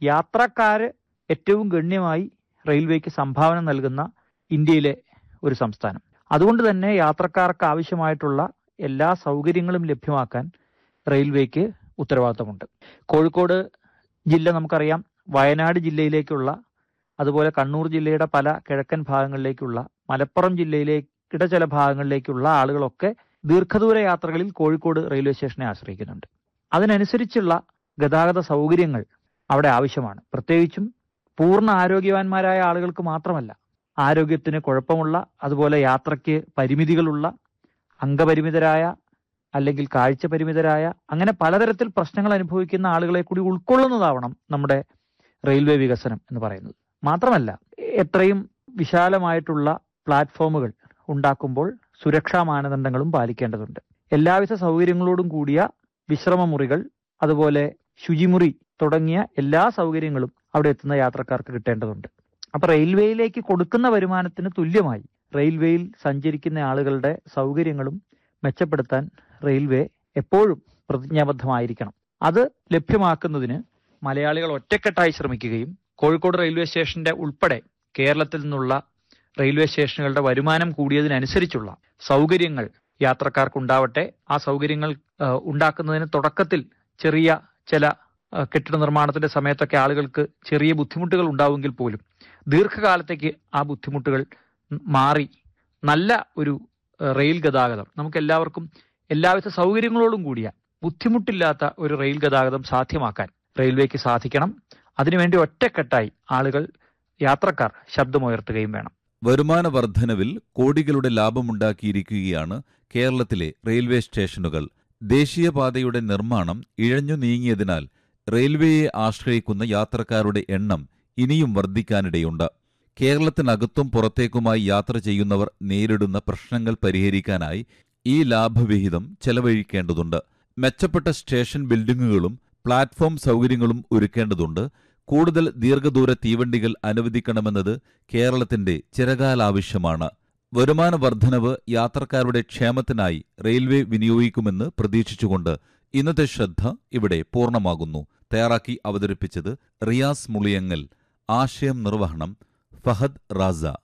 യാത്രക്കാര് ഏറ്റവും ഗണ്യമായി റെയിൽവേക്ക് സംഭാവന നൽകുന്ന ഇന്ത്യയിലെ ഒരു സംസ്ഥാനം അതുകൊണ്ട് തന്നെ യാത്രക്കാർക്ക് ആവശ്യമായിട്ടുള്ള എല്ലാ സൗകര്യങ്ങളും ലഭ്യമാക്കാൻ റെയിൽവേക്ക് ഉത്തരവാദിത്തമുണ്ട് കോഴിക്കോട് ജില്ല നമുക്കറിയാം വയനാട് ജില്ലയിലേക്കുള്ള അതുപോലെ കണ്ണൂർ ജില്ലയുടെ പല കിഴക്കൻ ഭാഗങ്ങളിലേക്കുള്ള മലപ്പുറം ജില്ലയിലേക്കിടെ ചില ഭാഗങ്ങളിലേക്കുള്ള ആളുകളൊക്കെ ദീർഘദൂര യാത്രകളിൽ കോഴിക്കോട് റെയിൽവേ സ്റ്റേഷനെ ആശ്രയിക്കുന്നുണ്ട് അതിനനുസരിച്ചുള്ള ഗതാഗത സൗകര്യങ്ങൾ അവിടെ ആവശ്യമാണ് പ്രത്യേകിച്ചും പൂർണ്ണ ആരോഗ്യവാന്മാരായ ആളുകൾക്ക് മാത്രമല്ല ആരോഗ്യത്തിന് കുഴപ്പമുള്ള അതുപോലെ യാത്രയ്ക്ക് പരിമിതികളുള്ള അംഗപരിമിതരായ അല്ലെങ്കിൽ കാഴ്ച പരിമിതരായ അങ്ങനെ പലതരത്തിൽ പ്രശ്നങ്ങൾ അനുഭവിക്കുന്ന ആളുകളെ കൂടി ഉൾക്കൊള്ളുന്നതാവണം നമ്മുടെ റെയിൽവേ വികസനം എന്ന് പറയുന്നത് മാത്രമല്ല എത്രയും വിശാലമായിട്ടുള്ള പ്ലാറ്റ്ഫോമുകൾ ഉണ്ടാക്കുമ്പോൾ സുരക്ഷാ മാനദണ്ഡങ്ങളും പാലിക്കേണ്ടതുണ്ട് എല്ലാവിധ സൗകര്യങ്ങളോടും കൂടിയ വിശ്രമമുറികൾ അതുപോലെ ശുചിമുറി തുടങ്ങിയ എല്ലാ സൗകര്യങ്ങളും അവിടെ എത്തുന്ന യാത്രക്കാർക്ക് കിട്ടേണ്ടതുണ്ട് അപ്പൊ റെയിൽവേയിലേക്ക് കൊടുക്കുന്ന വരുമാനത്തിന് തുല്യമായി റെയിൽവേയിൽ സഞ്ചരിക്കുന്ന ആളുകളുടെ സൗകര്യങ്ങളും മെച്ചപ്പെടുത്താൻ റെയിൽവേ എപ്പോഴും പ്രതിജ്ഞാബദ്ധമായിരിക്കണം അത് ലഭ്യമാക്കുന്നതിന് മലയാളികൾ ഒറ്റക്കെട്ടായി ശ്രമിക്കുകയും കോഴിക്കോട് റെയിൽവേ സ്റ്റേഷന്റെ ഉൾപ്പെടെ കേരളത്തിൽ നിന്നുള്ള റെയിൽവേ സ്റ്റേഷനുകളുടെ വരുമാനം കൂടിയതിനനുസരിച്ചുള്ള സൗകര്യങ്ങൾ യാത്രക്കാർക്ക് ഉണ്ടാവട്ടെ ആ സൗകര്യങ്ങൾ ആ, ഉണ്ടാക്കുന്നതിന് തുടക്കത്തിൽ ചെറിയ ചില ആ, കെട്ടിട നിർമ്മാണത്തിന്റെ സമയത്തൊക്കെ ആളുകൾക്ക് ചെറിയ ബുദ്ധിമുട്ടുകൾ ഉണ്ടാവുമെങ്കിൽ പോലും ദീർഘകാലത്തേക്ക് ആ ബുദ്ധിമുട്ടുകൾ മാറി നല്ല ഒരു ആ, റെയിൽ ഗതാഗതം നമുക്ക് എല്ലാവർക്കും എല്ലാവിധ സൗകര്യങ്ങളോടും കൂടിയ ബുദ്ധിമുട്ടില്ലാത്ത ഒരു റെയിൽ ഗതാഗതം സാധ്യമാക്കാൻ റെയിൽവേക്ക് സാധിക്കണം അതിനുവേണ്ടി ഒറ്റക്കെട്ടായി ആളുകൾ യാത്രക്കാർ ശബ്ദമുയർത്തുകയും വേണം വരുമാന വർധനവിൽ കോടികളുടെ ലാഭമുണ്ടാക്കിയിരിക്കുകയാണ് കേരളത്തിലെ റെയിൽവേ സ്റ്റേഷനുകൾ ദേശീയപാതയുടെ നിർമ്മാണം ഇഴഞ്ഞു നീങ്ങിയതിനാൽ റെയിൽവേയെ ആശ്രയിക്കുന്ന യാത്രക്കാരുടെ എണ്ണം ഇനിയും വർദ്ധിക്കാനിടയുണ്ട് കേരളത്തിനകത്തും പുറത്തേക്കുമായി യാത്ര ചെയ്യുന്നവർ നേരിടുന്ന പ്രശ്നങ്ങൾ പരിഹരിക്കാനായി ഈ ലാഭവിഹിതം ചെലവഴിക്കേണ്ടതുണ്ട് മെച്ചപ്പെട്ട സ്റ്റേഷൻ ബിൽഡിംഗുകളും പ്ലാറ്റ്ഫോം സൗകര്യങ്ങളും ഒരുക്കേണ്ടതുണ്ട് കൂടുതൽ ദീർഘദൂര തീവണ്ടികൾ അനുവദിക്കണമെന്നത് കേരളത്തിന്റെ ചിരകാലാവശ്യമാണ് വരുമാന വർധനവ് യാത്രക്കാരുടെ ക്ഷേമത്തിനായി റെയിൽവേ വിനിയോഗിക്കുമെന്ന് പ്രതീക്ഷിച്ചുകൊണ്ട് ഇന്നത്തെ ശ്രദ്ധ ഇവിടെ പൂർണ്ണമാകുന്നു തയ്യാറാക്കി അവതരിപ്പിച്ചത് റിയാസ് മുളിയങ്ങൽ ആശയം നിർവഹണം ഫഹദ് റാസ